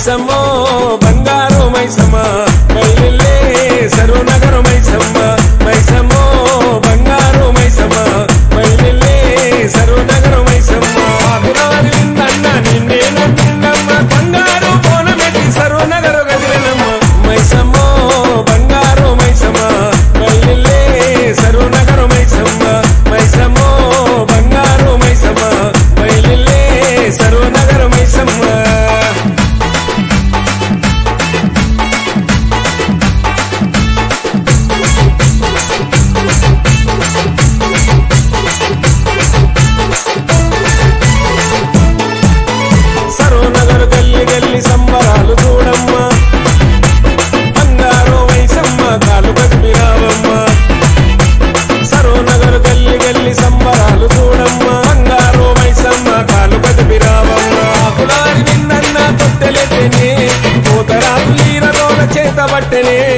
మైసమ్మో బంగారు మైసమ్మ బయలుల్లే సర్వనగర మైసమ్మ మైసమ్మో బంగారు మైసమ్మ బయలుల్లే సర్వనగర మైసమ్మ ఆకురాని విందన్న నిన్నే నమ్మిందమ్మ బంగారు పోనమెట్టి సర్వనగర గదిలమ్మ మైసమ్మో బంగారు మైసమ్మ బయలుల్లే సర్వనగర మైసమ్మ మైసమ్మో బంగారు మైసమ్మ బయలుల్లే సర్వనగర మైసమ్మ సరోనగర్ గల్లి గల్లి సంబరాలు చూడమ్మా బంగారు వైసమ్మ కాలు కదిపిరావమ్మ సరోనగర్ గల్లి గల్లి సంబరాలు చూడమ్మా బంగారు వైసమ్మ కాలు కదిపిరావమ్మ ఆకులారి విన్నన్న తొట్టెలెత్తెనే కోతరాజు ఈరలోన చేత పట్టెనే